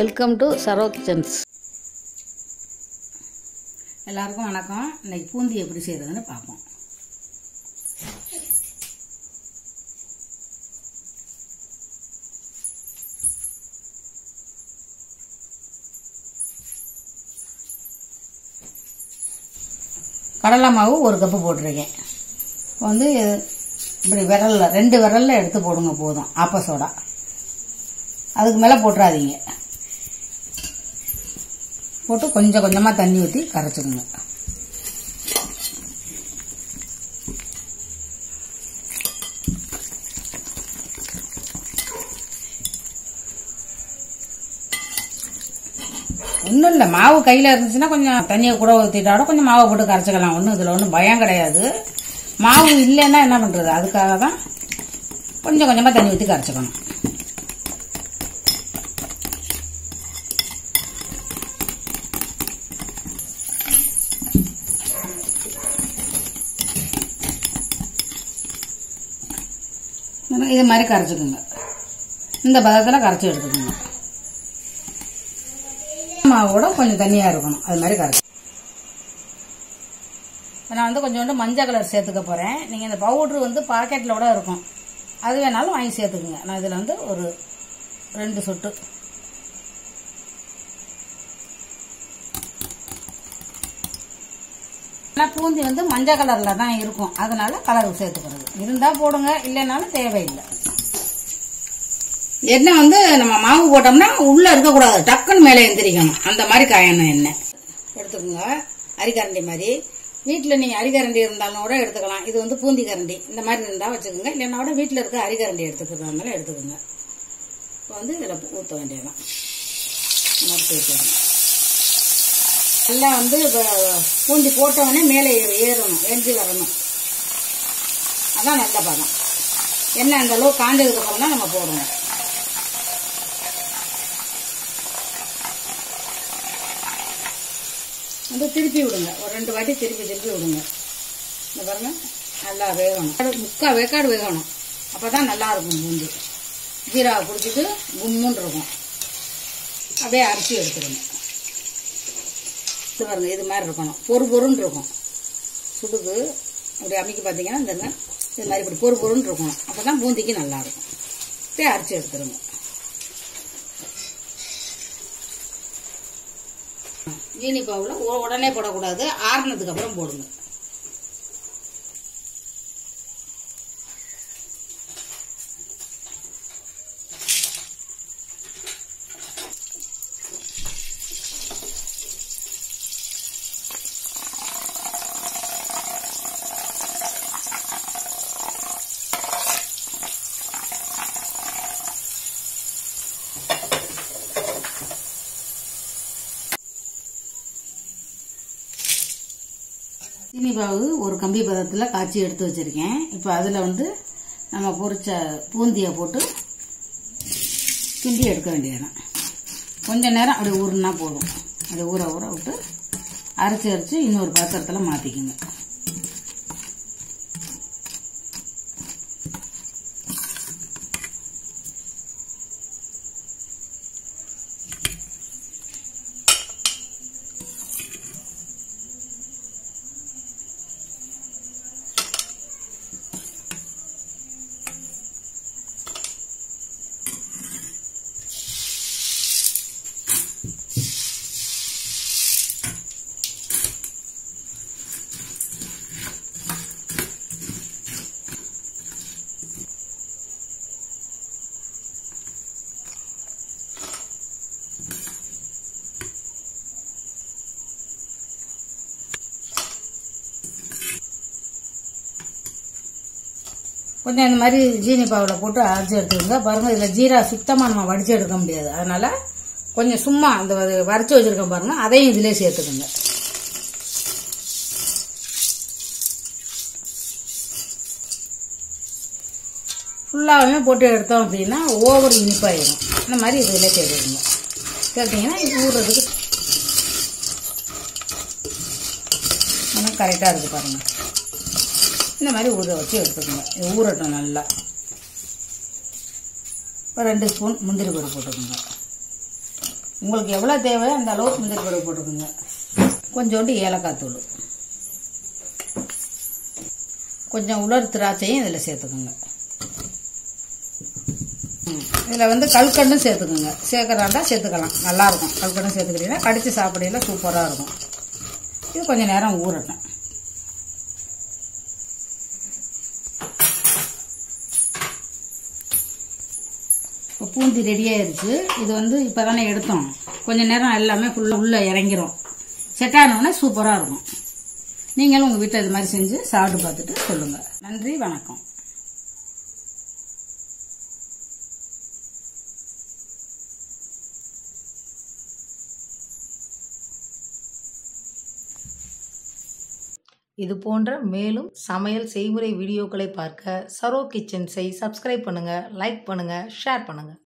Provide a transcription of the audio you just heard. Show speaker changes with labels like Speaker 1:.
Speaker 1: welcome to Saro kitchens
Speaker 2: எல்லாருக்கும் வணக்கம் இன்னைக்கு பூந்தி எப்படி செய்யறதுன்னு பார்ப்போம் கடலை மாவு ஒரு கப்பு போட்டிருக்கேன் இப்போ வந்து இப்படி விரல்ல ரெண்டு விரல்ல எடுத்து போடுங்க போதும் ஆப்ப சோடா அதுக்கு மேலே போட்டுறாதீங்க போட்டு கொஞ்சம் கொஞ்சமாக தண்ணி ஊற்றி கரைச்சிடுங்க ஒன்றும் இல்லை மாவு கையில் இருந்துச்சுன்னா கொஞ்சம் தண்ணியை கூட ஊற்றிட்டாலும் கொஞ்சம் மாவை போட்டு கரைச்சிக்கலாம் ஒன்றும் இதில் ஒன்றும் பயம் கிடையாது மாவு இல்லைன்னா என்ன பண்ணுறது அதுக்காக தான் கொஞ்சம் கொஞ்சமாக தண்ணி ஊற்றி கரைச்சிக்கணும் இது மாதிரி கரைச்சிக்கோங்க இந்த பதத்தில் கரைச்சி எடுத்துக்கோங்க மாவோட கொஞ்சம் தண்ணியாக இருக்கணும் அது மாதிரி கரைச்சி நான் வந்து கொஞ்சோண்டு மஞ்சள் கலர் சேர்த்துக்க போகிறேன் நீங்கள் இந்த பவுட்ரு வந்து பாக்கெட்டில் கூட இருக்கும் அது வேணாலும் வாங்கி சேர்த்துக்குங்க நான் இதில் வந்து ஒரு ரெண்டு சொட்டு ஆனால் பூந்தி வந்து மஞ்சள் கலரில் தான் இருக்கும் அதனால கலர் சேர்த்துக்கிறது இருந்தால் போடுங்க இல்லைனாலும் தேவையில்லை எண்ணெய் வந்து நம்ம மாவு போட்டோம்னா உள்ள இருக்கக்கூடாது டக்குன்னு மேலே எந்திரிக்கணும் அந்த மாதிரி காயணும் எண்ணெய் எடுத்துக்கோங்க அரிக்கரண்டி மாதிரி வீட்டில் நீங்கள் அரிக்கரண்டி இருந்தாலும் கூட எடுத்துக்கலாம் இது வந்து பூந்தி கரண்டி இந்த மாதிரி இருந்தால் வச்சுக்கோங்க இல்லைன்னா கூட வீட்டில் இருக்க அரிக்கரண்டி எடுத்துக்கிறதா இருந்தாலும் எடுத்துக்கோங்க இப்போ வந்து இதில் ஊற்ற வேண்டியதான் இந்த மாதிரி தேய்ச்சிடணும் நல்லா வந்து இப்ப பூந்தி போட்டவொடனே மேலே ஏறணும் ஏஞ்சி வரணும் அதான் நல்ல பதம் எண்ணெய் அந்த அளவு காஞ்சதுக்கு அப்புறம் தான் நம்ம போடணும் வந்து திருப்பி விடுங்க ஒரு ரெண்டு வாட்டி திருப்பி திருப்பி விடுங்க இந்த பாருங்க நல்லா வேகணும் முக்கால் வேக்காடு வேகணும் அப்போ தான் நல்லா இருக்கும் பூந்தி ஜீரா குடிச்சிட்டு கும்முன்னு இருக்கும் அப்படியே அரிசி எடுத்துருங்க இது பாருங்க இது மாதிரி இருக்கணும் பொறு பொருன்னு இருக்கும் சுடுது அப்படி அமைக்கி பார்த்தீங்கன்னா இந்த இது மாதிரி இப்படி பொறு பொருன்னு இருக்கணும் அப்போ தான் பூந்திக்கு நல்லா இருக்கும் அப்படியே அரிசி எடுத்துருங்க ஜீனி பாவில் உடனே போடக்கூடாது ஆறுனதுக்கு அப்புறம் போடுங்க சீனி பாவு ஒரு கம்பி பதத்தில் காய்ச்சி எடுத்து வச்சிருக்கேன் இப்போ அதில் வந்து நம்ம பொரிச்ச பூந்தியை போட்டு கிண்டி எடுக்க வேண்டியதுதான் கொஞ்ச நேரம் அப்படி ஊறுனா போதும் அப்படி ஊற ஊற விட்டு அரைச்சி அரைச்சி இன்னொரு பாத்திரத்தில் மாற்றிக்குங்க கொஞ்சம் இந்த மாதிரி ஜீனி பாவில் போட்டு அரைச்சி எடுத்துக்கோங்க பாருங்க இதில் ஜீரா சுத்தமாக நம்ம வடிச்சு எடுக்க முடியாது அதனால கொஞ்சம் சும்மா அந்த வரைச்சி வச்சிருக்கோம் பாருங்க அதையும் இதிலே சேர்த்துக்கோங்க ஃபுல்லாகவே போட்டு எடுத்தோம் அப்படின்னா ஓவர் இனிப்பாயிடும் இந்த மாதிரி இதில் சேர்த்துக்கோங்க சேர்த்தீங்கன்னா இது ஊறுறதுக்கு கரெக்டாக இருக்குது பாருங்கள் இந்த மாதிரி ஊற வச்சு எடுத்துக்கோங்க இது ஊறட்டும் நல்லா ஒரு ரெண்டு ஸ்பூன் முந்திரி பருப்பு போட்டுக்கோங்க உங்களுக்கு எவ்வளோ தேவையோ அந்த அளவுக்கு முந்திரி பருப்பு போட்டுக்கோங்க கொஞ்சோண்டு ஏலக்காய் தூள் கொஞ்சம் உலர் திராட்சையும் இதில் சேர்த்துக்கோங்க இதில் வந்து கல்கண்டும் சேர்த்துக்கோங்க சேர்க்குறாண்டா சேர்த்துக்கலாம் நல்லாயிருக்கும் கல்கண்டும் சேர்த்துக்கிட்டீங்கன்னா கடிச்சு சாப்பிடையில சூப்பராக இருக்கும் இது கொஞ்சம் நேரம் ஊறட்டும் இப்போ பூந்தி ரெடி ஆயிருச்சு இது வந்து இப்போ தானே எடுத்தோம் கொஞ்ச நேரம் எல்லாமே ஃபுல்லாக உள்ளே இறங்கிரும் செட் ஆனவுடனே சூப்பராக இருக்கும் நீங்களும் உங்கள் வீட்டில் இது மாதிரி செஞ்சு சாப்பிட்டு பார்த்துட்டு சொல்லுங்கள் நன்றி வணக்கம்
Speaker 1: இது போன்ற மேலும் சமையல் செய்முறை வீடியோக்களை பார்க்க சரோ கிச்சன்ஸை சப்ஸ்கிரைப் பண்ணுங்கள் லைக் பண்ணுங்கள் ஷேர் பண்ணுங்கள்